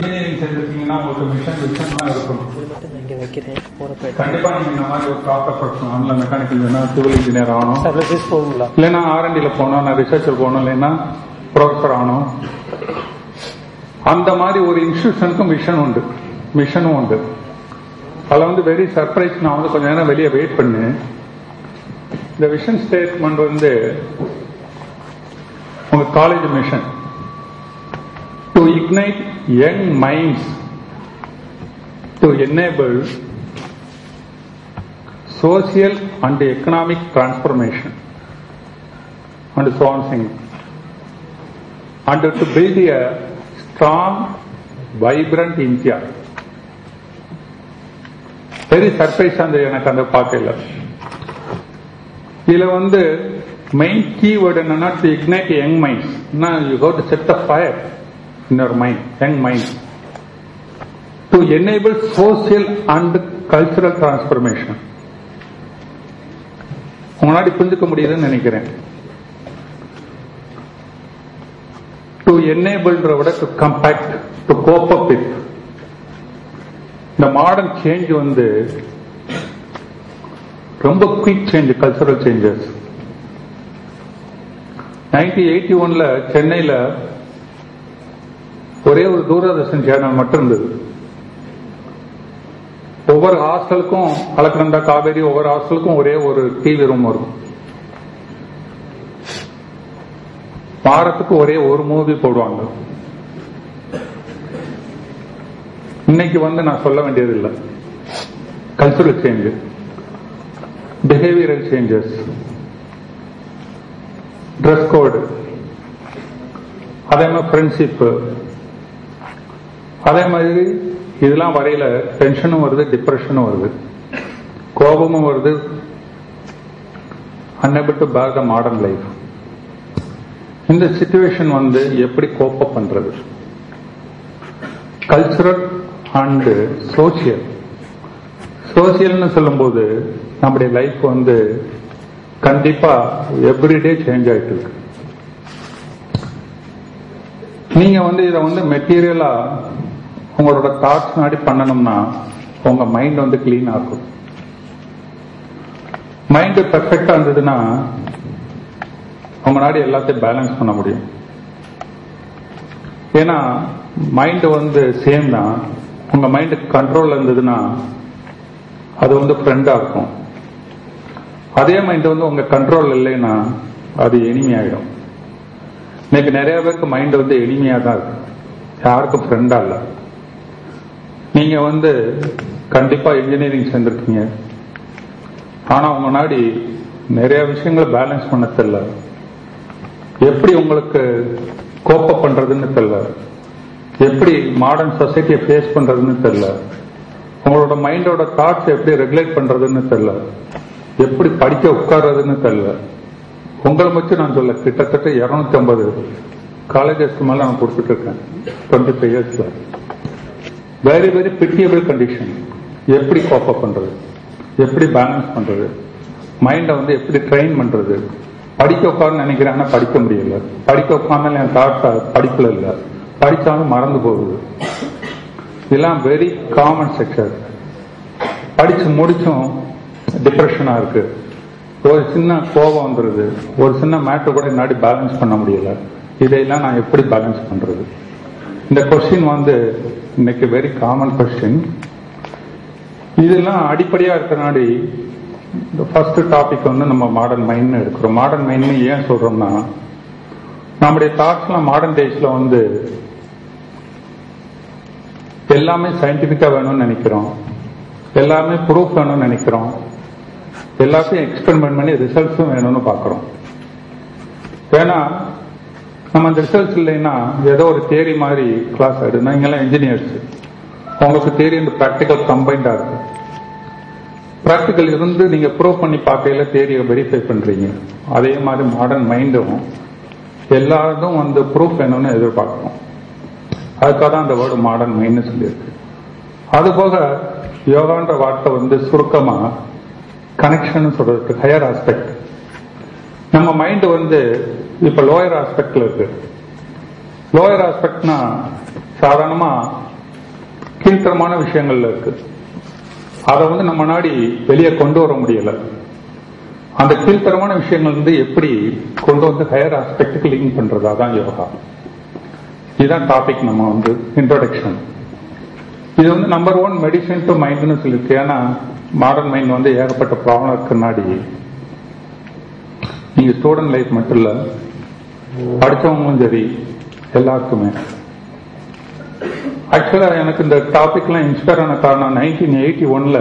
Engineering செஞ்சிருக்கீங்கன்னா உங்களுக்கு mission விஷயம்லாம் இருக்கும் மட்டும் நான் இங்கே வைக்கிறேன் போகிறப்ப கண்டிப்பா நீங்க இந்த மாதிரி ஒரு சாஃப்ட்வேர் பர்சன் ஆகணும் மெக்கானிக்கல் வேணும் சிவில் இன்ஜினியர் ஆகணும் சர்வீஸ் போகுங்களா இல்லைன்னா ஆர்என்டில போகணும் நான் ரிசர்ச்சர் போகணும் இல்லைன்னா ப்ரொஃபஸர் ஆகணும் அந்த மாதிரி ஒரு இன்ஸ்டியூஷனுக்கும் மிஷன் உண்டு மிஷனும் உண்டு அதில் வந்து வெரி சர்ப்ரைஸ் நான் வந்து கொஞ்ச நேரம் வெளியே வெயிட் பண்ணு இந்த விஷன் ஸ்டேட்மெண்ட் வந்து உங்க college mission to ignite young minds to enable social and economic transformation and so on thing and to build a strong vibrant India very surprise அந்த எனக்கு அந்த பார்க்கல இதுல வந்து மெயின் கீவேர்டு என்னன்னா to ignite young minds you have to set the fire in your mind young mind to enable social and cultural transformation முன்னாடி புரிஞ்சுக்க முடியுதுன்னு நினைக்கிறேன் டு என்னேபிள்ன்ற விட to compact to cope up with இந்த மாடர்ன் சேஞ்ச் வந்து ரொம்ப quick change cultural changes nineteen eighty ஒன்ல சென்னையில ஒரே ஒரு தூரதர்ஷன் சேனல் மட்டும் இருந்தது ஒவ்வொரு ஹாஸ்டலுக்கும் அலக்கநந்தா காவேரி ஒவ்வொரு ஹாஸ்டலுக்கும் ஒரே ஒரு டிவி ரூம் இருக்கும் வாரத்துக்கு ஒரே ஒரு மூவி போடுவாங்க இன்னைக்கு வந்து நான் சொல்ல வேண்டியது இல்லை cultural change behavioural changes dress code அதே மாதிரி ஃப்ரெண்ட்ஷிப்பு அதே மாதிரி இதெல்லாம் வரையில டென்ஷனும் வருது டிப்ரெஷனும் வருது கோபமும் வருது unable to back the modern life இந்த சுச்சுவேஷன் வந்து எப்படி கோப்ப பண்றது கல்ச்சுரல் அண்ட் சோசியல் சோசியல்னு சொல்லும்போது நம்முடைய லைஃப் வந்து கண்டிப்பா எவ்ரிடே சேஞ்ச் ஆயிட்டு இருக்கு நீங்க வந்து இதை வந்து மெட்டீரியலா உங்களோட தாட்ஸ் நாடி பண்ணணும்னா உங்க மைண்ட் வந்து கிளீன் ஆகும் மைண்ட் பெர்ஃபெக்டா இருந்ததுன்னா உங்க நாடி எல்லாத்தையும் பேலன்ஸ் பண்ண முடியும் ஏன்னா மைண்ட் வந்து சேம் தான் உங்க மைண்ட் கண்ட்ரோல் இருந்ததுன்னா அது வந்து ஃப்ரெண்டா இருக்கும் அதே மைண்ட் வந்து உங்க கண்ட்ரோல் இல்லைன்னா அது எனிமி ஆயிடும் இன்னைக்கு நிறைய பேருக்கு மைண்ட் வந்து எளிமையா தான் இருக்கு யாருக்கும் ஃப்ரெண்டா இல்லை நீங்க வந்து கண்டிப்பா இன்ஜினியரிங் சேர்ந்திருக்கீங்க ஆனா உங்க நாடி நிறைய விஷயங்களை பேலன்ஸ் பண்ண தெரியல எப்படி உங்களுக்கு கோப்ப பண்றதுன்னு தெரியல எப்படி மாடர்ன் சொசைட்டியை ஃபேஸ் பண்றதுன்னு தெரியல உங்களோட மைண்டோட தாட்ஸ் எப்படி ரெகுலேட் பண்றதுன்னு தெரியல எப்படி படிக்க உட்கார்றதுன்னு தெரியல உங்களை வச்சு நான் சொல்ல கிட்டத்தட்ட இருநூத்தி ஐம்பது காலேஜஸ்க்கு மேல நான் கொடுத்துட்டு இருக்கேன் டுவெண்ட்டி ஃபைவ் இயர்ஸ்ல வெரி வெரி பிட்டியபிள் கண்டிஷன் எப்படி கோப்பப் பண்றது எப்படி பேலன்ஸ் பண்றது மைண்டை வந்து எப்படி ட்ரெயின் பண்றது படிக்க உட்கார்ந்து நினைக்கிறேன் ஆனா படிக்க முடியல படிக்க உட்கார்ந்தாலும் என் தாட்ஸ் படிப்புல இல்ல படிச்சாலும் மறந்து போகுது இதெல்லாம் வெரி காமன் செக்ஷன் படிச்சு முடிச்சும் டிப்ரெஷனா இருக்கு ஒரு சின்ன கோபம் வந்துருது ஒரு சின்ன மேட்டர் கூட என்னாடி பேலன்ஸ் பண்ண முடியல இதையெல்லாம் நான் எப்படி பேலன்ஸ் பண்றது இந்த கொஸ்டின் வந்து இன்னைக்கு வெரி காமன் கொஸ்டின் இதெல்லாம் அடிப்படையா இருக்கிறனாடி இந்த ஃபர்ஸ்ட் டாபிக் வந்து நம்ம மாடர்ன் மைண்ட் எடுக்கிறோம் மாடர்ன் மைண்ட் ஏன் சொல்றோம்னா நம்முடைய தாட்ஸ்லாம் மாடர்ன் டேஸ்ல வந்து எல்லாமே சயின்டிபிக்கா வேணும்னு நினைக்கிறோம் எல்லாமே ப்ரூஃப் வேணும்னு நினைக்கிறோம் எல்லாத்தையும் எக்ஸ்பெரிமெண்ட் பண்ணி ரிசல்ட்ஸும் வேணும்னு பார்க்குறோம் ஏன்னா நம்ம அந்த ரிசல்ட்ஸ் இல்லைன்னா ஏதோ ஒரு தேரி மாதிரி கிளாஸ் ஆயிடுனா இங்கெல்லாம் இன்ஜினியர்ஸ் உங்களுக்கு தேரி இந்த ப்ராக்டிக்கல் கம்பைண்டா இருக்கு ப்ராக்டிக்கல் இருந்து நீங்க ப்ரூவ் பண்ணி பார்க்கையில தேரியை வெரிஃபை பண்றீங்க அதே மாதிரி மாடர்ன் மைண்டும் எல்லாரும் வந்து ப்ரூஃப் வேணும்னு எதிர்பார்க்கணும் அதுக்காக தான் அந்த வேர்டு மாடர்ன் மைண்ட்னு சொல்லியிருக்கு அது போக யோகான்ற வார்த்தை வந்து சுருக்கமா கனெக்ஷன் சொல்றதுக்கு ஹையர் ஆஸ்பெக்ட் நம்ம மைண்ட் வந்து இப்ப லோயர் ஆஸ்பெக்ட்ல இருக்கு லோயர் ஆஸ்பெக்ட்னா சாதாரணமா கீழ்த்தரமான விஷயங்கள்ல இருக்கு அதை வந்து நம்ம நாடி வெளியே கொண்டு வர முடியல அந்த கீழ்த்தரமான விஷயங்கள் வந்து எப்படி கொண்டு வந்து ஹையர் ஆஸ்பெக்டுக்கு லிங்க் பண்றது அதான் யோகா இதுதான் டாபிக் நம்ம வந்து இன்ட்ரோடக்ஷன் இது வந்து நம்பர் ஒன் மெடிசன் டு மைண்ட்னு சொல்லியிருக்கு ஏன்னா மாடர்ன் மைண்ட் வந்து ஏகப்பட்ட ப்ராப்ளம் இருக்குன்னாடி நீங்க ஸ்டூடெண்ட் லைஃப் மட்டும் இல்ல படிச்சவங்களும் சரி எல்லாருக்குமே ஆக்சுவலா எனக்கு இந்த டாபிக்லாம் இன்ஸ்பயர் ஆன காரணம் நைன்டீன் எயிட்டி ஒன்ல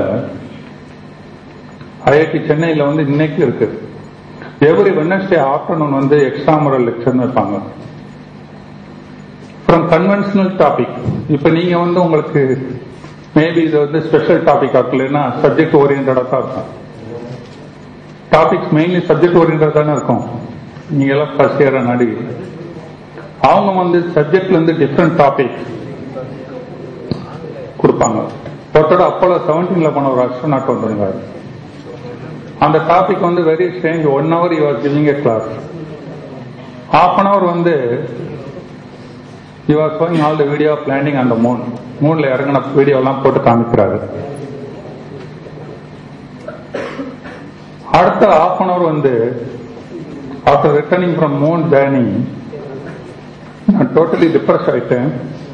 ஐஐடி சென்னையில வந்து இன்னைக்கு இருக்கு எவ்ரி வெனஸ்டே ஆஃப்டர்நூன் வந்து எக்ஸ்ட்ரா முரல் லெக்சர்னு வைப்பாங்க ஃப்ரம் கன்வென்ஷனல் டாபிக் இப்ப நீங்க வந்து உங்களுக்கு மேபி இது வந்து ஸ்பெஷல் டாபிக் ஆக்கலன்னா சப்ஜெக்ட் ஓரியன்டா தான் இருக்கும் டாபிக்ஸ் மெயின்லி சப்ஜெக்ட் ஓரியன்டா தானே இருக்கும் நீங்க எல்லாம் ஃபர்ஸ்ட் இயர் நாடி அவங்க வந்து சப்ஜெக்ட்ல இருந்து டிஃப்ரெண்ட் டாபிக் கொடுப்பாங்க ஒருத்தோட அப்போலோ செவன்டீன்ல போன ஒரு அஸ்ட்ரோநாட் வந்துருந்தாரு அந்த டாபிக் வந்து very strange one hour you are giving a class half an hour வந்து you are showing all the video planning அந்த மூன் மூன்ல இறங்கின வீடியோ எல்லாம் போட்டு காமிக்கிறாரு அடுத்த ஹாஃப் அன் அவர் வந்து after returning from moon journey நான் டோட்டலி டிப்ரெஸ் ஆயிட்டேன்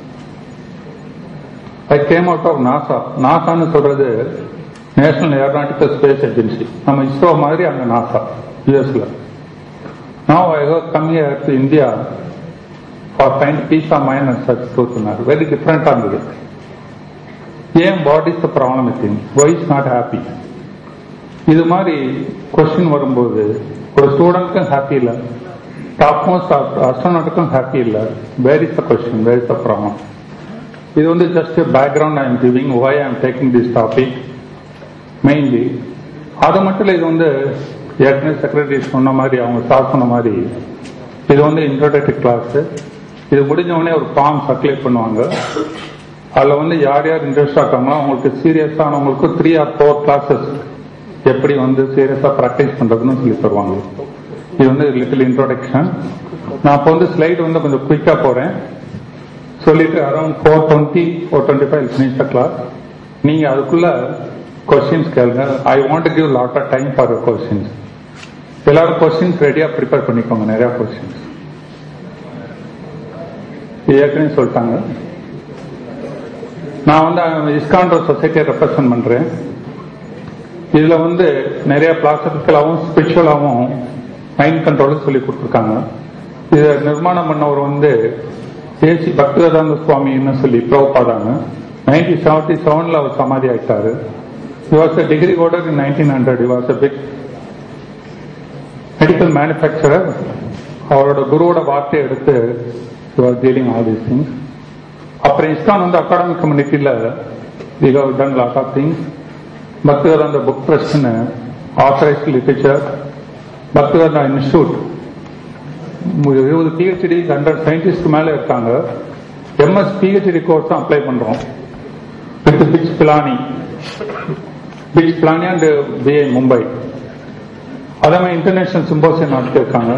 I came out of NASA நாசான்னு சொல்றது நேஷனல் ஏரோநாட்டிக்கல் ஸ்பேஸ் ஏஜென்சி நம்ம இஸ்ரோ மாதிரி அங்க நாசா யூஎஸ்ல நான் I have come here to India for find peace of mind and search ட்ரூத்னார் வெரி டிஃப்ரெண்டா இருந்தது ஏன் what is the problem with in why is not happy இது மாதிரி கொஸ்டின் வரும்போது ஒரு ஸ்டூடெண்ட்க்கும் ஹாப்பி இல்லை டாப் மோஸ்ட் அஸ்ட்ரோனாட்டுக்கும் ஹாப்பி இல்லை where is the question where is the problem இது வந்து just background I am giving why I am taking this topic mainly அது மட்டும் இல்லை இது வந்து ஏற்கனவே செக்ரட்டரி சொன்ன மாதிரி அவங்க ஸ்டார்ட் சொன்ன மாதிரி இது வந்து இன்ட்ரோடக்டரி கிளாஸ் இது முடிஞ்ச உடனே ஒரு ஃபார்ம் சர்க்குலேட் பண்ணுவாங்க அதில் வந்து யார் யார் இன்ட்ரெஸ்ட் இருக்காங்களோ அவங்களுக்கு சீரியஸானவங்களுக்கு த்ரீ ஆர் ஃபோர் கிளாஸஸ் எப்படி வந்து சீரியஸாக ப்ராக்டிஸ் பண்ணுறதுன்னு சொல்லி தருவாங்க இது வந்து லிட்டில் இன்ட்ரோடக்ஷன் நான் இப்போ வந்து ஸ்லைடு வந்து கொஞ்சம் குயிக்காக போகிறேன் சொல்லிட்டு around four twenty four twenty five finish class நீங்கள் அதுக்குள்ள கொஸ்டின்ஸ் கேளுங்க I want give lot of time for questions எல்லாரும் கொஸ்டின்ஸ் ரெடியா ப்ரிப்பேர் பண்ணிக்கோங்க நிறைய கொஸ்டின்ஸ் ஏற்கனவே சொல்லிட்டாங்க நான் வந்து இஸ்கான்ற சொசைட்டியை ரெப்ரசன்ட் பண்றேன் இதுல வந்து நிறைய பிளாசபிக்கலாவும் ஸ்பிரிச்சுவலாவும் மைண்ட் கண்ட்ரோல் சொல்லி கொடுத்துருக்காங்க இதை நிர்மாணம் பண்ணவர் வந்து தேசி பக்திவேதாந்த சுவாமின்னு சொல்லி பிரபுபாதாங்க நைன்டீன் செவன்டி செவன்ல அவர் சமாதி ஆயிட்டாரு He was a degree holder in 1900. He was a big medical manufacturer. அவரோட குருவோட வார்த்தையை எடுத்து he was dealing all these things. அப்புறம் இஸ்கான் வந்து அகாடமிக் கம்யூனிட்டியில் we have done lot of things. Bhaktivedanta book ட்ரஸ்ட்னு ஆத்தரைஸ்ட் லிட்டரேச்சர் பக்திவேதா இன்ஸ்டியூட் இருபது பிஹெச்டி ஹண்ட்ரட் சயின்டிஸ்ட் மேல இருக்காங்க எம்எஸ் பிஹெச்டி கோர்ஸ் தான் அப்ளை பண்றோம் with BITS Pilani BITS Pilani and B A Mumbai அதே மாதிரி இன்டர்நேஷனல் சிம்போசியம் நடத்திருக்காங்க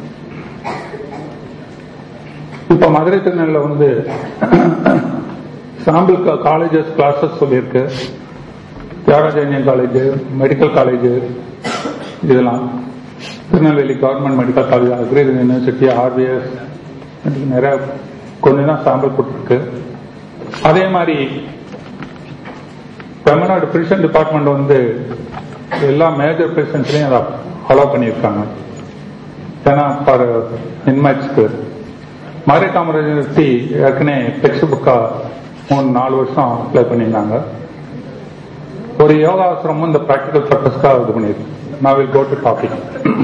இப்ப மதுரை திருநெல்ல வந்து சாம்பிள் காலேஜஸ் கிளாஸஸ் சொல்லியிருக்கு தியாகராஜன்யம் காலேஜ் மெடிக்கல் காலேஜ் இதெல்லாம் Tirunelveli government medical college agri university R P S நிறைய கொஞ்சம் தான் சாம்பிள் கொடுத்துருக்கு அதே மாதிரி தமிழ்நாடு பிரிஷன் டிபார்ட்மெண்ட் வந்து எல்லா மேஜர் பிரிஷன்ஸ்லையும் அதை அலோவ் பண்ணியிருக்காங்க ஏன்னா ஃபார் இன்மேட்ஸ்க்கு மதுரை காமராஜ் யூனிவர்சிட்டி ஏற்கனவே டெக்ஸ்ட் புக்கா மூணு நாலு வருஷம் அப்ளை பண்ணியிருந்தாங்க ஒரு யோகாசிரமும் இந்த ப்ராக்டிக்கல் பர்பஸ்க்காக இது பண்ணியிருக்கு நான் வில் கோ டு டாபிக்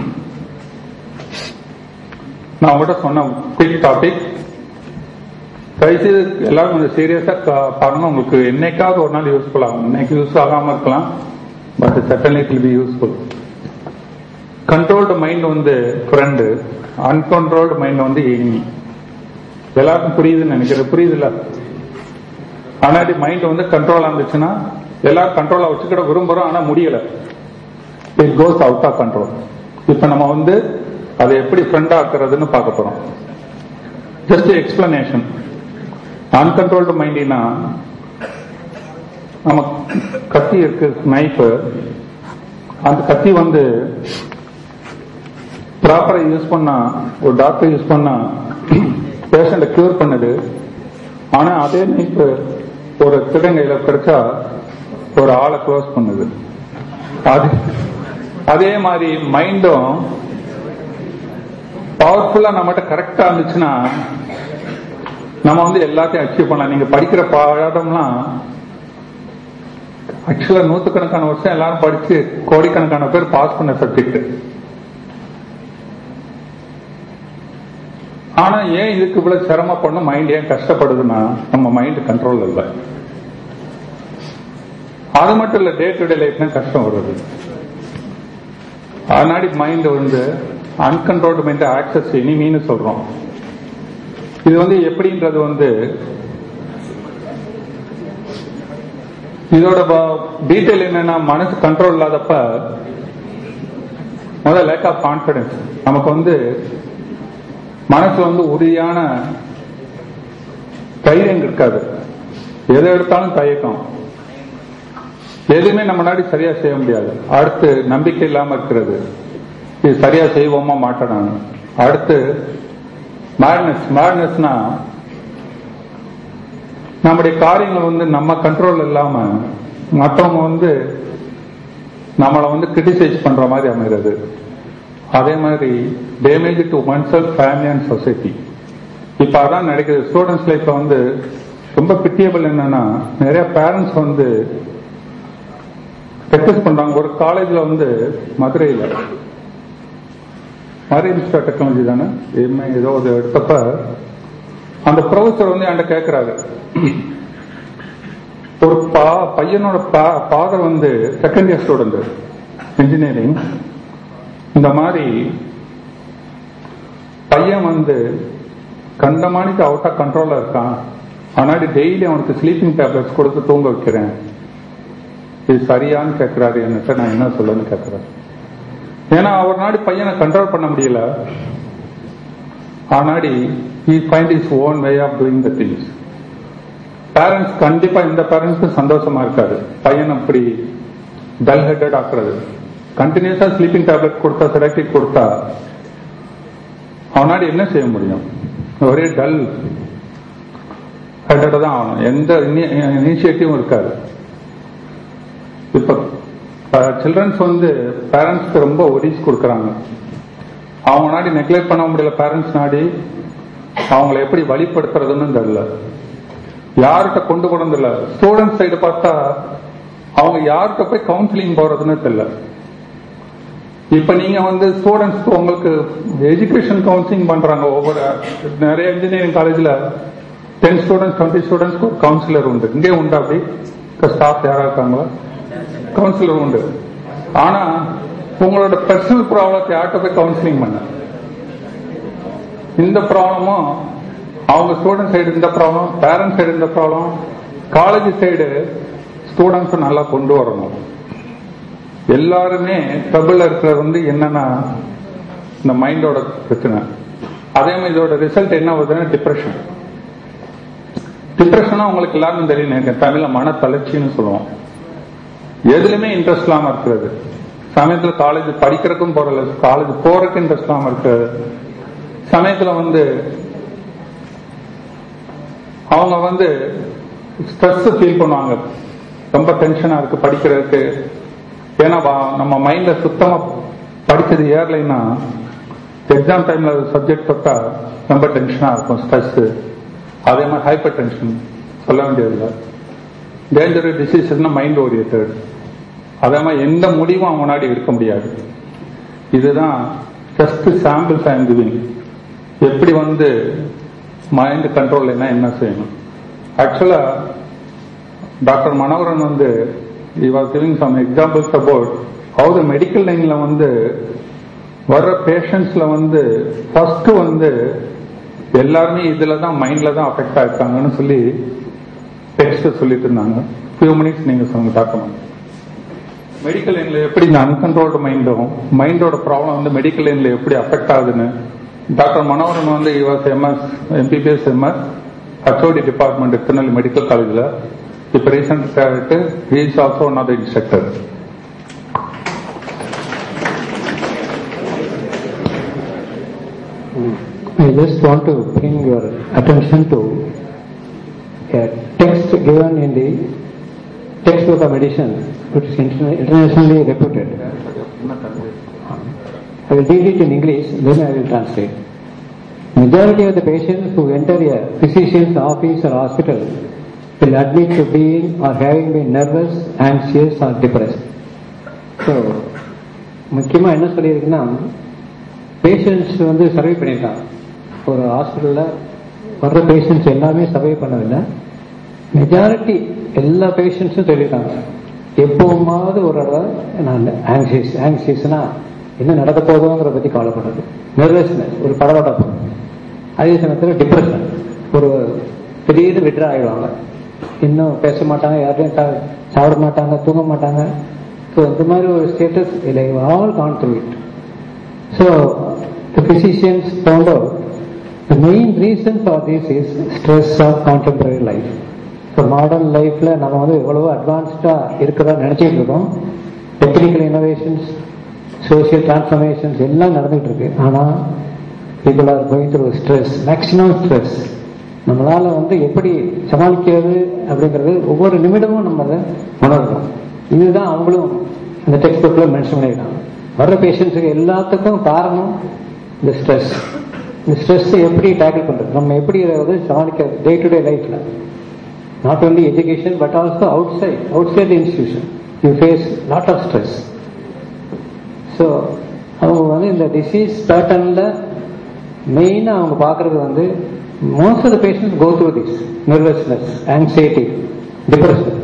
நான் உங்கள்கிட்ட சொன்ன குயிக் டாபிக் தயவுசெய்து எல்லாரும் கொஞ்சம் சீரியஸா பாருங்க உங்களுக்கு என்னைக்காவது ஒரு நாள் யூஸ்ஃபுல் ஆகும் இன்னைக்கு யூஸ் ஆகாம இருக்கலாம் but suddenly it be useful controlled mind வந்து ஃப்ரெண்டு அன்கண்ட்ரோல்டு மைண்ட் வந்து எனிமி எல்லாருக்கும் புரியுதுன்னு நினைக்கிறேன் புரியுதுல்ல ஆனாடி மைண்ட் வந்து கண்ட்ரோலா இருந்துச்சுன்னா எல்லாரும் கண்ட்ரோலா வச்சுக்கிட விரும்புறோம் ஆனா முடியல it goes out of control இப்ப நம்ம வந்து அதை எப்படி ஃப்ரெண்ட் ஆக்குறதுன்னு பார்க்க போறோம் ஜஸ்ட் எக்ஸ்பிளனேஷன் அன்கண்ட்ரோல்டு மைண்டினா நம்ம கத்தி இருக்கு நைஃப் அந்த கத்தி வந்து ப்ராப்பரா யூஸ் பண்ணா ஒரு டாக்டர் யூஸ் பண்ணா பேஷண்ட கியூர் பண்ணுது ஆனா அதே நைஃப் ஒரு திருடங்கையில கிடைச்சா ஒரு ஆளை க்ளோஸ் பண்ணுது அது அதே மாதிரி மைண்டும் பவர்ஃபுல்லா நம்மகிட்ட கரெக்டா இருந்துச்சுன்னா நம்ம வந்து எல்லாத்தையும் அச்சீவ் பண்ணலாம் நீங்க படிக்கிற பாடம்லாம் ஆக்சுவலா நூத்துக்கணக்கான வருஷம் எல்லாரும் படிச்சு கோடிக்கணக்கான பேர் பாஸ் பண்ண சப்ஜெக்ட் ஆனா ஏன் இதுக்கு இவ்வளவு சிரமப்படணும் மைண்ட் ஏன் கஷ்டப்படுதுன்னா நம்ம மைண்ட் கண்ட்ரோல் இல்லை அது மட்டும் இல்ல டே டு டே லைஃப்ல கஷ்டம் வருது அதனாடி மைண்ட் வந்து அன்கண்ட்ரோல்டு மைண்ட் ஆக்சஸ் இனிமீன்னு சொல்றோம் இது வந்து எப்படின்றது வந்து இதோட டீட்டெயில் என்னன்னா மனசு கண்ட்ரோல் இல்லாதப்ப முதல்ல லேக் ஆஃப் கான்பிடன்ஸ் நமக்கு வந்து மனசு வந்து உறுதியான தைரியம் இருக்காது எதை எடுத்தாலும் தயக்கம் எதுவுமே நம்ம முன்னாடி சரியா செய்ய முடியாது அடுத்து நம்பிக்கை இல்லாம இருக்கிறது இது சரியா செய்வோமா மாட்டேன் நான் அடுத்து மேட்னஸ் மேட்னஸ்னா நம்முடைய காரியங்கள் வந்து நம்ம கண்ட்ரோல் இல்லாம மற்றவங்க வந்து நம்மளை வந்து கிரிட்டிசைஸ் பண்ற மாதிரி அமைகிறது அதே மாதிரி damage to oneself family and society இப்ப அதான் நடக்குது ஸ்டூடெண்ட்ஸ் லைஃப்ல வந்து ரொம்ப பிட்டியபிள் என்னன்னா நிறைய பேரண்ட்ஸ் வந்து ப்ராக்டிஸ் பண்றாங்க ஒரு காலேஜ்ல வந்து மதுரையில மதுரை இன்ஸ்டியூட் டெக்னாலஜி தானே எம்ஏ ஏதோ ஒரு எடுத்தப்ப அந்த ப்ரொஃபசர் வந்து என்கிட்ட கேட்கிறாரு ஒரு பா பையனோட ஃபாதர் வந்து செகண்ட் இயர் ஸ்டூடெண்ட் இன்ஜினியரிங் இந்த மாதிரி பையன் வந்து கண்டமானிக்கு அவுட் ஆஃப் கண்ட்ரோல்ல இருக்கான் ஆனாடி டெய்லி அவனுக்கு ஸ்லீப்பிங் டேப்லெட்ஸ் கொடுத்து தூங்க வைக்கிறேன் இது சரியான்னு கேட்கிறாரு என்கிட்ட நான் என்ன சொல்லணும்னு கேட்கிறேன் ஏன்னா அவர் நாடி பையனை கண்ட்ரோல் பண்ண முடியல ஆனாடி he find his own way of doing the things parents கண்டிப்பா இந்த பேரண்ட்ஸ்க்கு சந்தோஷமா இருக்காது பையன் அப்படி டல் ஹெட்டட் ஆக்குறது கண்டினியூஸா ஸ்லீப்பிங் டேப்லெட் கொடுத்தா செடாக்டிக் கொடுத்தா அவனாடி என்ன செய்ய முடியும் ஒரே டல் ஹெட்டட் தான் ஆகணும் எந்த இனிஷியேட்டிவும் இருக்காது இப்ப சில்ட்ரன்ஸ் வந்து பேரண்ட்ஸ்க்கு ரொம்ப ஒடிஸ் கொடுக்கறாங்க அவங்க நாடி நெக்லெக்ட் பண்ண முடியல பேரண்ட்ஸ் நாடி அவங்கள எப்படி வழிபடுத்துறதுன்னு தெரியல யார்கிட்ட கொண்டு போனதில்ல ஸ்டூடெண்ட் சைடு பார்த்தா அவங்க யார்கிட்ட போய் கவுன்சிலிங் போறதுன்னு தெரியல இப்ப நீங்க வந்து ஸ்டூடெண்ட்ஸ்க்கு உங்களுக்கு எஜுகேஷன் கவுன்சிலிங் பண்றாங்க ஒவ்வொரு நிறைய இன்ஜினியரிங் காலேஜ்ல டென் ஸ்டூடெண்ட்ஸ் டுவெண்ட்டி ஸ்டூடெண்ட்ஸ்க்கு ஒரு கவுன்சிலர் உண்டு இங்கே உண்டு அப்படி ஸ்டாஃப் யாரா இருக்காங்களா கவுன்சிலர் உண்டு ஆனா உங்களோட பர்சனல் ப்ராப்ளத்தை யார்கிட்ட போய் கவுன்சிலிங் பண்ண இந்த ப்ராப்ளமும் அவங்க ஸ்டூடெண்ட் சைடு இந்த ப்ராப்ளம் பேரண்ட்ஸ் சைடு இந்த ப்ராப்ளம் காலேஜ் சைடு ஸ்டூடெண்ட்ஸ் நல்லா கொண்டு வரணும் எல்லாருமே ட்ரபிள் இருக்கிறது வந்து என்னன்னா இந்த மைண்டோட பிரச்சனை அதே மாதிரி இதோட ரிசல்ட் என்ன வருதுன்னா டிப்ரெஷன் டிப்ரெஷனா உங்களுக்கு எல்லாருக்கும் தெரியும் எனக்கு தமிழ்ல மன தளர்ச்சின்னு சொல்லுவோம் எதுலயுமே இன்ட்ரெஸ்ட் இல்லாம இருக்கிறது சமயத்துல காலேஜ் படிக்கிறதுக்கும் போறல காலேஜ் போறதுக்கு இன்ட்ரெஸ்ட் இல்லாம இருக்கிறது சமயத்துல வந்து அவங்க வந்து ஸ்ட்ரெஸ் ஃபீல் பண்ணுவாங்க ரொம்ப டென்ஷனா இருக்கு படிக்கிறதுக்கு ஏன்னா வா- நம்ம மைண்ட்ல சுத்தமா படிச்சது ஏறலைன்னா எக்ஸாம் டைம்ல சப்ஜெக்ட் தொட்டா ரொம்ப டென்ஷனா இருக்கும் ஸ்ட்ரெஸ் அதே மாதிரி ஹைப்பர் டென்ஷன் சொல்ல வேண்டியதில்லை டேஞ்சர் டிசீஸ்னா மைண்ட் ஓரியன்ட் அதே மாதிரி எந்த முடிவும் அவங்க முன்னாடி எடுக்க முடியாது இதுதான் ஜஸ்ட் சாம்பிள்ஸ் ஐம் கிவிங் எப்படி வந்து மைண்ட் கண்ட்ரோல் என்ன செய்யணும் ஆக்சுவலா டாக்டர் மனோகரன் வந்து he was giving some examples about how the medical லைன்ல வந்து வர்ற பேஷண்ட்ஸ்ல வந்து ஃபர்ஸ்ட் வந்து எல்லாருமே இதுல தான் மைண்ட்ல தான் அஃபெக்ட் ஆயிருக்காங்கன்னு சொல்லி டெக்ஸ்ட் சொல்லிட்டு இருந்தாங்க ஃபியூ மினிட்ஸ் நீங்க சொல்லுங்க டாக்டர் மெடிக்கல் லைன்ல எப்படி இந்த அன்கண்ட்ரோல்டு மைண்டும் மைண்டோட ப்ராப்ளம் வந்து மெடிக்கல் லைன்ல எப்படி அஃபெக்ட் ஆகுதுன்னு டாக்டர் மனோகரன் வந்து he was MS MBBS MS HOD department Tirunelveli medical காலேஜில் இப்ப recent is also one of the instructor I just want to bring your attention to a text given in the textbook of medicine, which is interna- internationally reputed. I will read it in English, then I will translate. Majority of the patients who enter a physician's office or hospital will admit to being or having been nervous, anxious or depressed. So, முக்கியமாக என்ன சொல்லியிருக்குன்னா patients வந்து survey பண்ணியிருக்காங்க ஒரு ஹாஸ்பிட்டலில் வர்ற patients எல்லாமே survey பண்ணதில்லை majority எல்லா பேஷண்ட்ஸும் சொல்லியிருக்காங்க எப்போவுமாவது ஒரு தடவை நான் ஆங்ஷியஸ் ஆங்ஷியஸ்னா என்ன நடக்க போகுதோங்கிற பற்றி கவலைப்படுறது நர்வஸ்னஸ் ஒரு படபடப்பு அதே சமயத்தில் டிப்ரெஷன் ஒரு திடீர்னு விட்ரா ஆகிடுவாங்க இன்னும் பேச மாட்டாங்க யார்ட்டையும் சா- சாப்பிட மாட்டாங்க தூங்க மாட்டாங்க ஸோ இந்த மாதிரி ஒரு ஸ்டேட்டஸ் இல்லை all gone through it So the physicians found out the main reason for this is stress of contemporary life. இப்போ மாடர்ன் லைஃப்ல நம்ம வந்து எவ்வளவோ அட்வான்ஸ்டா இருக்கிறதா நினைச்சிட்டு இருக்கோம் டெக்னிக்கல் இனோவேஷன்ஸ் சோசியல் டிரான்ஸ்ஃபர்மேஷன்ஸ் எல்லாம் நடந்துட்டு இருக்கு ஆனா people are going through stress maximum stress நம்மளால வந்து எப்படி சமாளிக்கிறது அப்படிங்கிறது ஒவ்வொரு நிமிடமும் நம்ம அதை உணர்றோம் இதுதான் அவங்களும் இந்த டெக்ஸ்ட் புக்ல மென்ஷன் பண்ணியிருக்காங்க வர்ற பேஷண்ட்ஸுக்கு எல்லாத்துக்கும் காரணம் இந்த ஸ்ட்ரெஸ் இந்த ஸ்ட்ரெஸ் எப்படி டேக்கிள் பண்றது நம்ம எப்படி இதை வந்து சமாளிக்கிறது டே டு டே லைஃப்ல not only education but also outside outside institution you face lot of stress so அவங்க வந்து இந்த டிசீஸ் பேட்டர்னில் மெயினாக அவங்க பார்க்குறது வந்து most of the patients go through this nervousness anxiety depression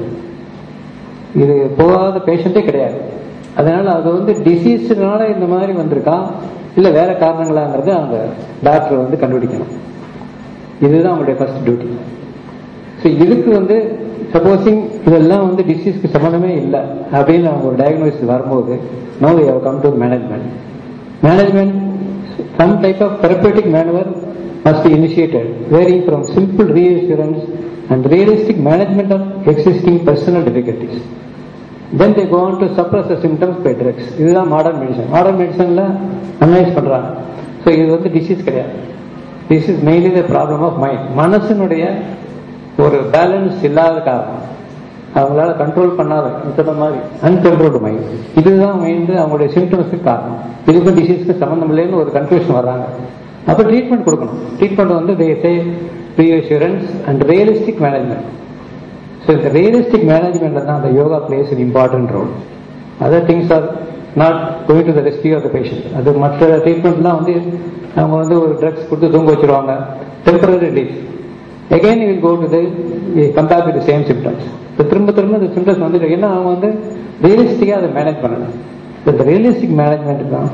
இது போகாத பேஷண்ட்டே கிடையாது அதனால அது வந்து டிசீஸ்னால இந்த மாதிரி வந்திருக்கா இல்லை வேற காரணங்களாங்கிறது அவங்க டாக்டர் வந்து கண்டுபிடிக்கணும் இதுதான் அவங்களுடைய ஃபர்ஸ்ட் டியூட்டி ஸோ இதுக்கு வந்து சப்போஸிங் இதெல்லாம் வந்து டிசீஸ்க்கு சம்மந்தமே இல்லை அப்படின்னு அவங்க ஒரு டயக்னோசிஸ் வரும்போது no we have come to management management some type of therapeutic manoeuvre must be initiated, varying from simple reassurance and realistic management of existing personal difficulties. Then they go on to suppress the symptoms by drugs. இதுதான் modern medicine modern மெடிசன்ல analyse பண்றாங்க so இது வந்து disease கிடையாது this is mainly the problem of mind மனசனுடைய ஒரு balance இல்லாத காரணம் அவங்களால கண்ட்ரோல் பண்ணாத இந்த மாதிரி அன்கண்ட்ரோல்டு மைண்ட் இதுதான் மெயின் அவங்களுடைய சிம்டம்ஸ்க்கு காரணம் இதுக்கும் டிசீஸ்க்கு சம்மந்தம் இல்லைன்னு ஒரு கன்ஃபியூஷன் வர்றாங்க அப்போ ட்ரீட்மெண்ட் கொடுக்கணும் ட்ரீட்மெண்ட் வந்து they say reassurance and realistic management so இந்த ரியலிஸ்டிக் மேனேஜ்மெண்ட்ல தான் அந்த yoga plays an important role other things are not going to the rescue of the patient அது மற்ற ட்ரீட்மெண்ட்லாம் வந்து அவங்க வந்து ஒரு ட்ரக்ஸ் கொடுத்து தூங்க வச்சிருவாங்க temporary relief again will go to the compare with same symptoms இப்போ திரும்ப திரும்ப இந்த சிம்டம்ஸ் வந்து ஏன்னா அவங்க வந்து ரியலிஸ்டிக்காக அதை மேனேஜ் பண்ணணும் இந்த ரியலிஸ்டிக் மேனேஜ்மெண்ட் தான்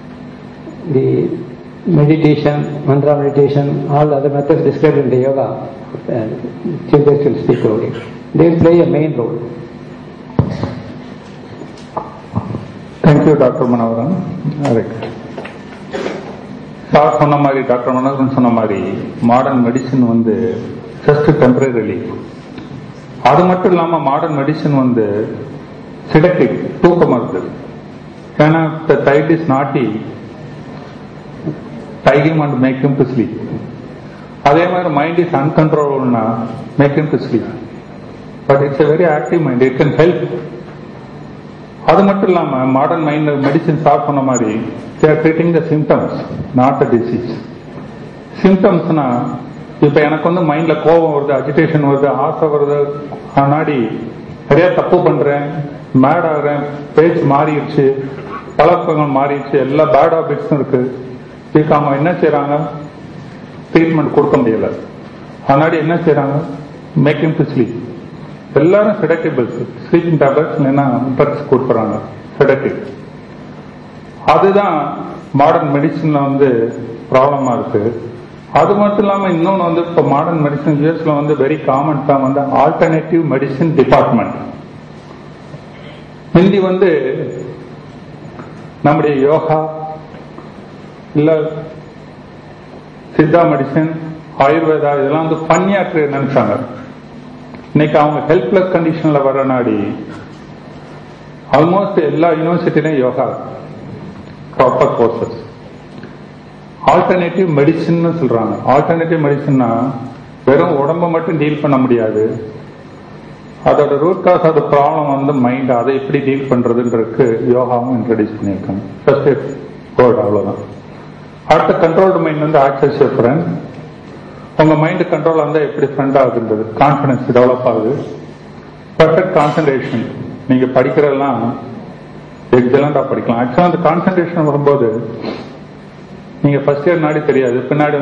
the meditation mantra meditation all other methods describe in the yoga chief guest will speak about it. They play a main role. Thank you doctor Manoharan correct sir சொன்ன மாதிரி டாக்டர் மனோகரன் சொன்ன மாதிரி மாடர்ன் மெடிசன் வந்து ஜஸ்ட் டெம்பரரி அது மட்டும் இல்லாம modern medicine வந்து சிடக்டிவ் தூக்க மருந்து ஏன்னா த tight is naughty take him and make to sleep அதே மாதிரி மைண்ட் இஸ் அன்கண்ட்ரோல்னா make to sleep but it's a very active mind it can help அது மட்டும் இல்லாம மாடர்ன் மைண்ட் மெடிசின் ஸ்டார்ட் பண்ண மாதிரி they're treating the symptoms not the disease சிம்டம்ஸ்னா இப்ப எனக்கு வந்து மைண்ட்ல கோபம் வருது அஜிடேஷன் வருது ஆசை வருது முன்னாடி நிறைய தப்பு பண்றேன் மேட் ஆகுறேன் பேச்சு மாறிடுச்சு பழக்கங்கள் மாறிடுச்சு எல்லா பேட் ஹாபிட்ஸும் இருக்கு இதுக்கு அவங்க என்ன செய்யறாங்க ட்ரீட்மெண்ட் கொடுக்க முடியல முன்னாடி என்ன செய்யறாங்க மேக்கிங் டு ஸ்லீப் எல்லாரும் செடக்டிபிள்ஸ் ஸ்லீப்பிங் டேப்லெட்ஸ் இல்லைன்னா ட்ரக்ஸ் கொடுக்குறாங்க செடக்டிவ் அதுதான் மாடர்ன் மெடிசன்ல வந்து ப்ராப்ளமா இருக்கு அது மட்டும் இல்லாம இன்னொன்னு வந்து இப்போ மாடர்ன் மெடிசன் யூஎஸ்ல வந்து வெரி காமன் தான் வந்து ஆல்டர்னேட்டிவ் மெடிசன் டிபார்ட்மெண்ட் ஹிந்தி வந்து நம்முடைய யோகா இல்ல சித்தா மெடிசன் ஆயுர்வேதா இதெல்லாம் வந்து பன்னியாற்று நினைச்சாங்க இன்னைக்கு அவங்க ஹெல்ப்லெஸ் கண்டிஷன்ல வர நாடி ஆல்மோஸ்ட் எல்லா யூனிவர்சிட்டிலையும் yoga proper courses alternative medicine சொல்றாங்க ஆல்டர்னேட்டிவ் மெடிசின்னா வெறும் உடம்ப மட்டும் டீல் பண்ண முடியாது அதோட ரூட் காஸ் ஆஃப் ப்ராப்ளம் வந்து மைண்ட் அதை எப்படி டீல் பண்றதுன்றதுக்கு யோகாவும் இன்ட்ரடியூஸ் பண்ணியிருக்காங்க ஃபர்ஸ்ட் வேர்ட் அவ்வளவுதான் அடுத்த கண்ட்ரோல்டு மைண்ட் வந்து ஆக்சஸ் ஃப்ரெண்ட் உங்க மைண்ட் கண்ட்ரோல் இருந்தா எப்படி ஃப்ரெண்ட் ஆகுதுன்றது கான்பிடன்ஸ் டெவலப் ஆகுது பர்ஃபெக்ட் கான்சன்ட்ரேஷன் நீங்க படிக்கிறதெல்லாம் எக்ஸலண்டா படிக்கலாம் ஆக்சுவலா அந்த கான்சன்ட்ரேஷன் வரும்போது நீங்க ஃபர்ஸ்ட் இயர் நாடி தெரியாது பின்னாடி